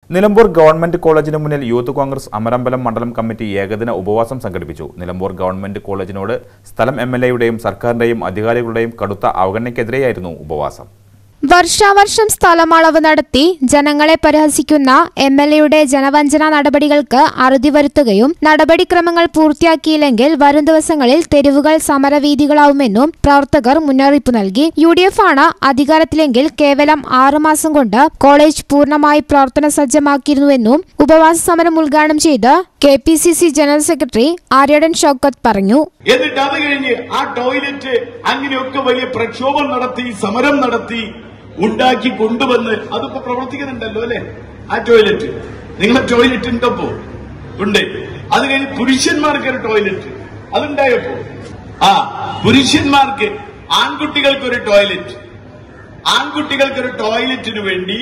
Nilambur government കോളേജിന് മുന്നിൽ youth Congress Amarambalam മണ്ഡലം കമ്മിറ്റി ഏകദിന ഉപവാസം സംഘടിപ്പിച്ചു നിലമ്പൂർ ഗവൺമെന്റ് കോളേജിനോട് സ്ഥലം എം എൽ എയുടെയും സർക്കാരിന്റെയും അധികാരികളുടെയും കടുത്ത അവഗണനയ്ക്കെതിരെയായിരുന്നു ഉപവാസം വർഷാവർഷം സ്ഥലമളവ് നടത്തി ജനങ്ങളെ പരിഹസിക്കുന്ന എം എൽ എയുടെ ജനവഞ്ചന നടപടികൾക്ക് അറുതി വരുത്തുകയും നടപടിക്രമങ്ങൾ പൂർത്തിയാക്കിയില്ലെങ്കിൽ വരും ദിവസങ്ങളിൽ തെരുവുകൾ സമരവീതികളാവുമെന്നും പ്രവർത്തകർ മുന്നറിയിപ്പ് നൽകി യു ഡി എഫ് ആണ് അധികാരത്തിലെങ്കിൽ കേവലം ആറുമാസം കൊണ്ട് കോളേജ് പൂർണ്ണമായി പ്രവർത്തന സജ്ജമാക്കിയിരുന്നുവെന്നും ഉപവാസ സമരം ഉദ്ഘാടനം ചെയ്ത് K P C C general secretary Aryadan Shoukath പറഞ്ഞു എന്നിട്ട് അത് കഴിഞ്ഞ് ആ ടോയ്ലറ്റ് അങ്ങനെയൊക്കെ വലിയ പ്രക്ഷോഭം നടത്തി സമരം നടത്തി ഉണ്ടാക്കി കൊണ്ടുവന്ന് അതിപ്പോ പ്രവർത്തിക്കുന്നുണ്ടല്ലോ അല്ലെ ആ ടോയ്ലറ്റ് നിങ്ങളെ ടോയ്ലറ്റ് ഉണ്ടപ്പോ ഉണ്ട് അത് കഴിഞ്ഞ് പുരുഷന്മാർക്ക് ഒരു ടോയ്ലറ്റ് അതുണ്ടായപ്പോ ആ പുരുഷന്മാർക്ക് ആൺകുട്ടികൾക്ക് ഒരു ടോയ്ലറ്റ് ആൺകുട്ടികൾക്ക് ഒരു ടോയ്ലറ്റിന് വേണ്ടി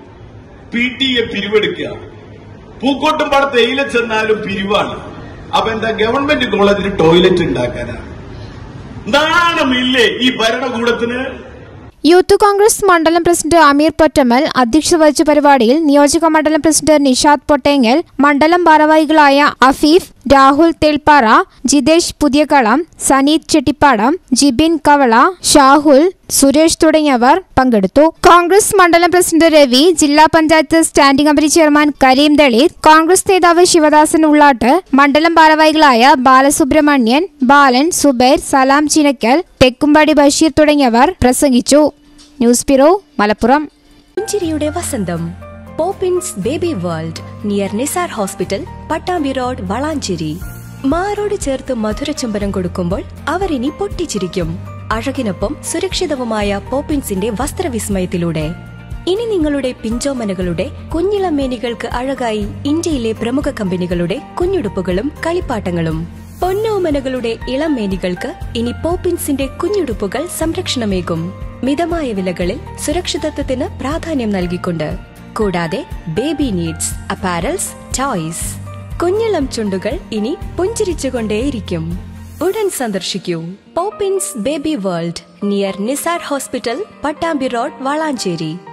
പി ടി എ പിരിവെടുക്കുക പൂക്കോട്ടുംപാടത്ത് തേയില ചെന്നാലും പിരിവാണ് അപ്പൊ എന്താ ഗവൺമെന്റ് കോളേജിന് ടോയ്ലറ്റ് ഉണ്ടാക്കാനാണ് നാണമില്ലേ ഈ ഭരണകൂടത്തിന് യൂത്ത് കോൺഗ്രസ് മണ്ഡലം പ്രസിഡന്റ് അമീർ പൊറ്റമ്മൽ അധ്യക്ഷത വഹിച്ച പരിപാടിയിൽ നിയോജക മണ്ഡലം പ്രസിഡന്റ് നിഷാദ് പൊട്ടേങ്ങൽ മണ്ഡലം ഭാരവാഹികളായ അഫീഫ് രാഹുൽ തെൽപ്പാറ ജിതേഷ് പുതിയകളം സനീത് ചെട്ടിപ്പാടം ജിബിൻ കവള ഷാഹുൽ സുരേഷ് തുടങ്ങിയവർ പങ്കെടുത്തു കോൺഗ്രസ് മണ്ഡലം പ്രസിഡന്റ് രവി ജില്ലാ panchayat standing committee chairman Karim Dalit Congress നേതാവ് ശിവദാസൻ ഉള്ളാട്ട് മണ്ഡലം ഭാരവാഹികളായ ബാലസുബ്രഹ്മണ്യൻ ബാലൻ സുബൈർ സലാം ചിനക്കൽ തെക്കുംപാടി ബഷീർ തുടങ്ങിയവർ പ്രസംഗിച്ചു ന്യൂസ് ബ്യൂറോ മലപ്പുറം പുഞ്ചിരിയുടെ വസന്തം Poppins baby world near Nisar hospital Pattambi road Valanchery മാറോട് ചേർത്ത് മധുരചുംബനം കൊടുക്കുമ്പോൾ അവരിനി പൊട്ടിച്ചിരിക്കും അഴകിനൊപ്പം സുരക്ഷിതവുമായ പോപ്പിൻസിന്റെ വസ്ത്രവിസ്മയത്തിലൂടെ ഇനി നിങ്ങളുടെ പിഞ്ചോമനകളുടെ കുഞ്ഞിളമേനികൾക്ക് അഴകായി ഇന്ത്യയിലെ പ്രമുഖ കമ്പനികളുടെ കുഞ്ഞുടുപ്പുകളും കളിപ്പാട്ടങ്ങളും പൊന്നോമനകളുടെ ഇളമേനികൾക്ക് ഇനി പോപ്പിൻസിന്റെ കുഞ്ഞുടുപ്പുകൾ സംരക്ഷണമേകും മിതമായ വിലകളിൽ സുരക്ഷിതത്വത്തിന് പ്രാധാന്യം നൽകിക്കൊണ്ട് കൂടാതെ ബേബി നീഡ്സ് അപ്പാരൽസ് ടോയ്സ് കുഞ്ഞിളം ചുണ്ടുകൾ ഇനി പുഞ്ചിരിച്ചുകൊണ്ടേയിരിക്കും ഉടൻ സന്ദർശിക്കൂ Poppins baby world near Nisar hospital Pattambi road Valanchery